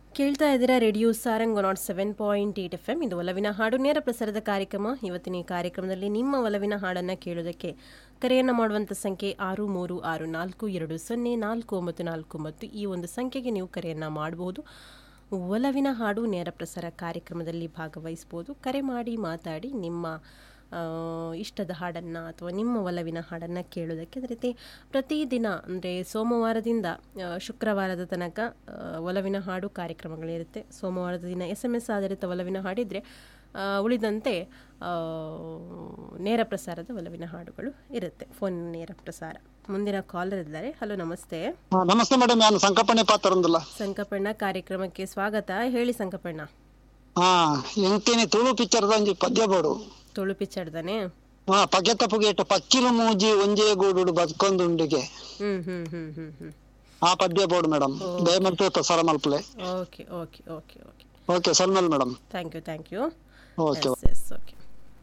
ಕೇಳ್ತಾ ಇದ್ದೀರಾ radio Sarang nought seven point eight F M ಇದು ಒಲವಿನ ಹಾಡು ನೇರ ಪ್ರಸಾರದ ಕಾರ್ಯಕ್ರಮ ಇವತ್ತಿನ ಈ ಕಾರ್ಯಕ್ರಮದಲ್ಲಿ ನಿಮ್ಮ ಒಲವಿನ ಹಾಡನ್ನು ಕೇಳೋದಕ್ಕೆ ಕರೆಯನ್ನು ಮಾಡುವಂಥ ಸಂಖ್ಯೆ ಆರು ಮೂರು ಆರು ನಾಲ್ಕು ಎರಡು ಸೊನ್ನೆ ನಾಲ್ಕು ಒಂಬತ್ತು ನಾಲ್ಕು ಒಂಬತ್ತು ಈ ಒಂದು ಸಂಖ್ಯೆಗೆ ನೀವು ಕರೆಯನ್ನು ಮಾಡಬಹುದು ಒಲವಿನ ಹಾಡು ನೇರ ಪ್ರಸಾರ ಕಾರ್ಯಕ್ರಮದಲ್ಲಿ ಭಾಗವಹಿಸ್ಬೋದು ಕರೆ ಮಾಡಿ ಮಾತಾಡಿ ನಿಮ್ಮ ಆ, ಇಷ್ಟದ ಹಾಡನ್ನು ಅಥವಾ ನಿಮ್ಮ ಒಲವಿನ ಹಾಡನ್ನು ಕೇಳೋದಕ್ಕೆ ಅದೇ ರೀತಿ ಪ್ರತಿದಿನ ಅಂದರೆ ಸೋಮವಾರದಿಂದ ಆ, ಶುಕ್ರವಾರದ ತನಕ ಆ, ಒಲವಿನ ಹಾಡು ಕಾರ್ಯಕ್ರಮಗಳಿರುತ್ತೆ ಸೋಮವಾರದ ದಿನ ಎಸ್ ಎಮ್ ಎಸ್ ಆಧಾರಿತ ಒಲವಿನ ಹಾಡಿದರೆ ಆ, ಉಳಿದಂತೆ ಆ, ನೇರ ಪ್ರಸಾರದ ಒಲವಿನ ಹಾಡುಗಳು ಇರುತ್ತೆ ಫೋನ್ ನೇರ ಪ್ರಸಾರ ಮುಂದಿನ ಕಾಲರ್ ಇದ್ದಾರೆ ಹಲೋ ನಮಸ್ತೆ ಹಾ, ನಮಸ್ತೆ ಮೇಡಮ್ ನಾನು ಸಂಕಪ್ಪಣೆ ಪಾತ್ರಂದಿಲ್ಲ ಸಂಕಪಣ್ಣ ಕಾರ್ಯಕ್ರಮಕ್ಕೆ ಸ್ವಾಗತ ಹೇಳಿ ಸಂಕಪಣ್ಣ ಹಾ ಎಂಟಿನಿ ತುಳು ಪಿಕ್ಚರ್ದ ಒಂಜಿ ಪದ್ಯ ಬೋಡು ತುಳು ಪಿಚ್ಚಡ್ದಾನೆ ಹಾ ಪಗೆತ ಪುಗೇಟ ಪಕ್ಕಿಲು ಮೂಜಿ ಒಂಜೇ ಗೂಡು ಬದುಕೊಂದುಂಡಿಗೆ ಹ್ಮ್ ಹ್ಮ್ ಹ್ಮ್ ಹ್ಮ್ ಹ್ಮ್ ಆ ಪದ್ಯ ಬೋಡು ಮೇಡಮ್ ದಯಮಂತು ಪ್ರಸಾರ ಮಲ್ಪಲೆ okay okay okay okay okay ಸಲ್ಮೇಲ್ madam thank you thank you okay yes yes okay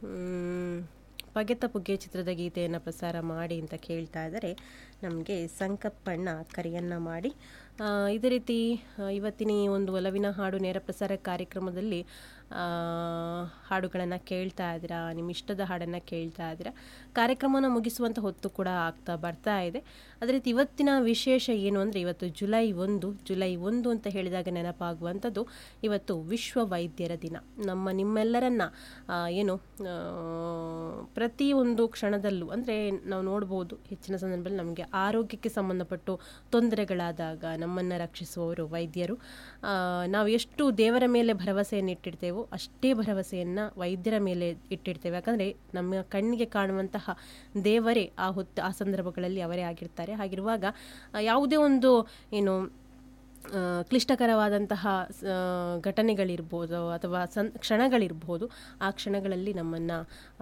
ಪಗೆತ ಪುಗ್ಗೆ ಚಿತ್ರದ ಗೀತೆಯನ್ನು ಪ್ರಸಾರ ಮಾಡಿ ಅಂತ ಕೇಳ್ತಾ ಇದ್ದಾರೆ ನಮಗೆ ಸಂಕಪ್ಪಣ್ಣ ಕರೆಯನ್ನು ಮಾಡಿ ಆ, ಇದೇ ರೀತಿ ಆ, ಇವತ್ತಿನ ಈ ಒಂದು ಒಲವಿನ ಹಾಡು ನೇರ ಪ್ರಸಾರ ಕಾರ್ಯಕ್ರಮದಲ್ಲಿ ಹಾಡುಗಳನ್ನು ಕೇಳ್ತಾ ಇದ್ದೀರಾ ನಿಮ್ಮ ಇಷ್ಟದ ಹಾಡನ್ನು ಕೇಳ್ತಾ ಇದ್ದೀರಾ ಕಾರ್ಯಕ್ರಮನ ಮುಗಿಸುವಂಥ ಹೊತ್ತು ಕೂಡ ಆಗ್ತಾ ಬರ್ತಾ ಇದೆ ಅದೇ ರೀತಿ ಇವತ್ತಿನ ವಿಶೇಷ ಏನು ಅಂದರೆ ಇವತ್ತು ಜುಲೈ ಒಂದು ಜುಲೈ ಒಂದು ಅಂತ ಹೇಳಿದಾಗ ನೆನಪಾಗುವಂಥದ್ದು ಇವತ್ತು ವಿಶ್ವ ವೈದ್ಯರ ದಿನ ನಮ್ಮ ನಿಮ್ಮೆಲ್ಲರನ್ನ ಆ, ಏನು ಆ, ಪ್ರತಿಯೊಂದು ಕ್ಷಣದಲ್ಲೂ ಅಂದರೆ ನಾವು ನೋಡ್ಬೋದು ಹೆಚ್ಚಿನ ಸಂದರ್ಭದಲ್ಲಿ ನಮಗೆ ಆರೋಗ್ಯಕ್ಕೆ ಸಂಬಂಧಪಟ್ಟು ತೊಂದರೆಗಳಾದಾಗ ನಮ್ಮನ್ನು ರಕ್ಷಿಸುವವರು ವೈದ್ಯರು ಆ, ನಾವು ಎಷ್ಟು ದೇವರ ಮೇಲೆ ಭರವಸೆಯನ್ನು ಇಟ್ಟಿರ್ತೇವೋ ಅಷ್ಟೇ ಭರವಸೆಯನ್ನು ವೈದ್ಯರ ಮೇಲೆ ಇಟ್ಟಿರ್ತೇವೆ ಯಾಕಂದರೆ ನಮ್ಮ ಕಣ್ಣಿಗೆ ಕಾಣುವಂತಹ ದೇವರೇ ಆ ಹೊತ್ತು ಆ ಸಂದರ್ಭಗಳಲ್ಲಿ ಅವರೇ ಆಗಿರ್ತಾರೆ ಹಾಗಿರುವಾಗ ಆ, ಯಾವುದೇ ಒಂದು ಏನು ಆ, ಕ್ಲಿಷ್ಟಕರವಾದಂತಹ ಸ- ಘಟನೆಗಳಿರ್ಬೋದು ಅಥವಾ ಸನ್ ಕ್ಷಣಗಳಿರ್ಬೋದು ಆ ಕ್ಷಣಗಳಲ್ಲಿ ನಮ್ಮನ್ನು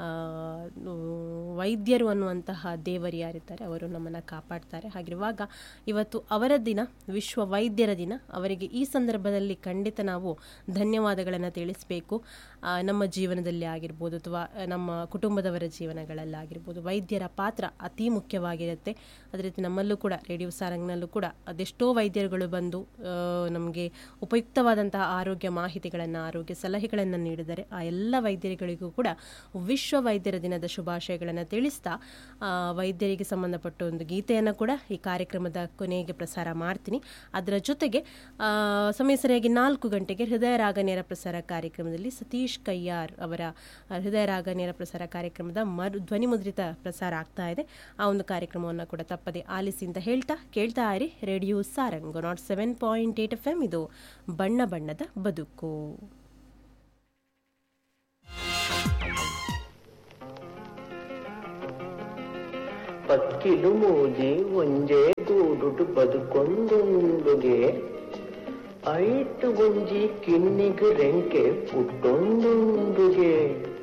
ವೈದ್ಯರು ಅನ್ನುವಂತಹ ದೇವರು ಯಾರಿದ್ದಾರೆ ಅವರು ನಮ್ಮನ್ನು ಕಾಪಾಡ್ತಾರೆ ಹಾಗಿರುವಾಗ ಇವತ್ತು ಅವರ ದಿನ ವಿಶ್ವ ವೈದ್ಯರ ದಿನ ಅವರಿಗೆ ಈ ಸಂದರ್ಭದಲ್ಲಿ ಖಂಡಿತ ನಾವು ಧನ್ಯವಾದಗಳನ್ನು ತಿಳಿಸಬೇಕು ಆ, ನಮ್ಮ ಜೀವನದಲ್ಲಿ ಆಗಿರ್ಬೋದು ಅಥವಾ ನಮ್ಮ ಕುಟುಂಬದವರ ಜೀವನಗಳಲ್ಲಾಗಿರ್ಬೋದು ವೈದ್ಯರ ಪಾತ್ರ ಅತಿ ಮುಖ್ಯವಾಗಿರುತ್ತೆ ಅದೇ ರೀತಿ ನಮ್ಮಲ್ಲೂ ಕೂಡ ರೇಡಿಯೋ ಸಾರಂಗ್ನಲ್ಲೂ ಕೂಡ ಅದೆಷ್ಟೋ ವೈದ್ಯರುಗಳು ಬಂದು ನಮಗೆ ಉಪಯುಕ್ತವಾದಂತಹ ಆರೋಗ್ಯ ಮಾಹಿತಿಗಳನ್ನು ಆರೋಗ್ಯ ಸಲಹೆಗಳನ್ನು ನೀಡಿದರೆ ಆ ಎಲ್ಲ ವೈದ್ಯರುಗಳಿಗೂ ಕೂಡ ವಿಶ್ವ ವೈದ್ಯರ ದಿನದ ಶುಭಾಶಯಗಳನ್ನು ತಿಳಿಸ್ತಾ ಆ, ವೈದ್ಯರಿಗೆ ಸಂಬಂಧಪಟ್ಟ ಒಂದು ಗೀತೆಯನ್ನು ಕೂಡ ಈ ಕಾರ್ಯಕ್ರಮದ ಕೊನೆಗೆ ಪ್ರಸಾರ ಮಾಡ್ತೀನಿ ಅದರ ಜೊತೆಗೆ ಆ, ಸಮಯ ಸರಿಯಾಗಿ ನಾಲ್ಕು ಗಂಟೆಗೆ ಹೃದಯ ರಾಗ ನೇರ ಪ್ರಸಾರ ಕಾರ್ಯಕ್ರಮದಲ್ಲಿ ಸತೀಶ್ ಕಯ್ಯಾರ್ ಅವರ ಆ, ಹೃದಯ ರಾಗ ನೇರ ಪ್ರಸಾರ ಕಾರ್ಯಕ್ರಮದ ಮರು ಧ್ವನಿ ಮುದ್ರಿತ ಪ್ರಸಾರ ಆಗ್ತಾ ಇದೆ ಆ ಒಂದು ಕಾರ್ಯಕ್ರಮವನ್ನು ಕೂಡ ತಪ್ಪದೆ ಆಲಿಸಿ ಅಂತ ಹೇಳ್ತಾ ಕೇಳ್ತಾ ಇರಿ radio Sarang nought seven point eight F M ಇದು ಬಣ್ಣ ಬಣ್ಣದ ಬದುಕು ಪಕ್ಕಿಲು ಮೂಜಿ ಒಂಜೇ ಗೂಡುಡು ಬದುಕೊಂದುಂಡುಗೆ ಐಟು ಒಂಜಿ ಕಿನ್ನಿಗ್ ರೆಂಕೆ ಪುಟ್ಟೊಂದುಂಡುಗೆ